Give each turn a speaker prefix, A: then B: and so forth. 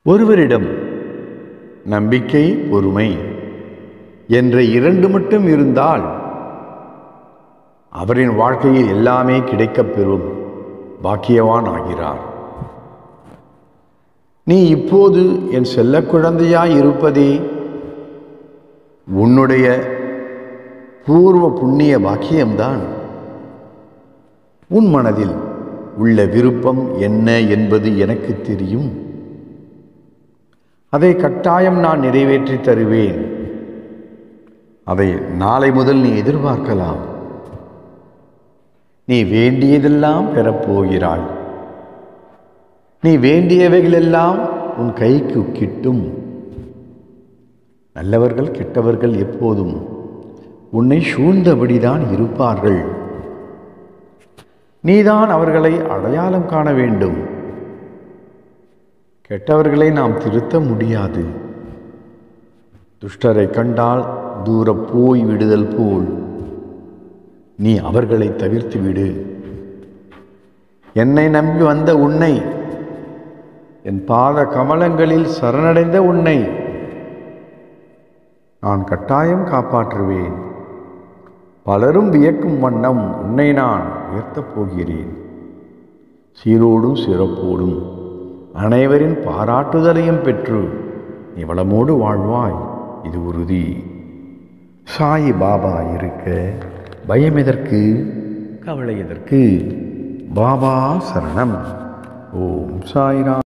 A: ஒருவரிடம் நம்பிக்கை பொறுமை என்ற இரண்டு மட்டும் இருந்தால் அவரின் வாழ்க்கையில் எல்லாமே கிடைக்கப் பெறும் பாக்கியவான் ஆகிறார் நீ இப்போது என் செல்ல குழந்தையாய் இருப்பதே உன்னுடைய பூர்வ புண்ணிய பாக்கியம்தான் உன் மனதில் உள்ள விருப்பம் என்ன என்பது எனக்கு தெரியும் அதை கட்டாயம் நான் நிறைவேற்றி தருவேன் அதை நாளை முதல் நீ எதிர்பார்க்கலாம் நீ வேண்டியதெல்லாம் பெறப்போகிறாய் நீ வேண்டியவைகளெல்லாம் உன் கைக்கு கிட்டும் நல்லவர்கள் கெட்டவர்கள் எப்போதும் உன்னை சூழ்ந்தபடிதான் இருப்பார்கள் நீதான் அவர்களை அடையாளம் காண வேண்டும் கெட்டவர்களை நாம் திருத்த முடியாது துஷ்டரை கண்டால் தூர போய் விடுதல் போல் நீ அவர்களை தவிர்த்து விடு என்னை நம்பி வந்த உன்னை என் பாத கமலங்களில் சரணடைந்த உன்னை நான் கட்டாயம் காப்பாற்றுவேன் பலரும் வியக்கும் வண்ணம் உன்னை நான் உயர்த்தப் போகிறேன் சீரோடும் சிறப்போடும் அனைவரின் பாராட்டுதலையும் பெற்று நீ வளமோடு வாழ்வாய் இது உறுதி சாயி பாபா இருக்க பயம் எதற்கு கவலை எதற்கு பாபா சரணம் ஓம் சாய்ராம்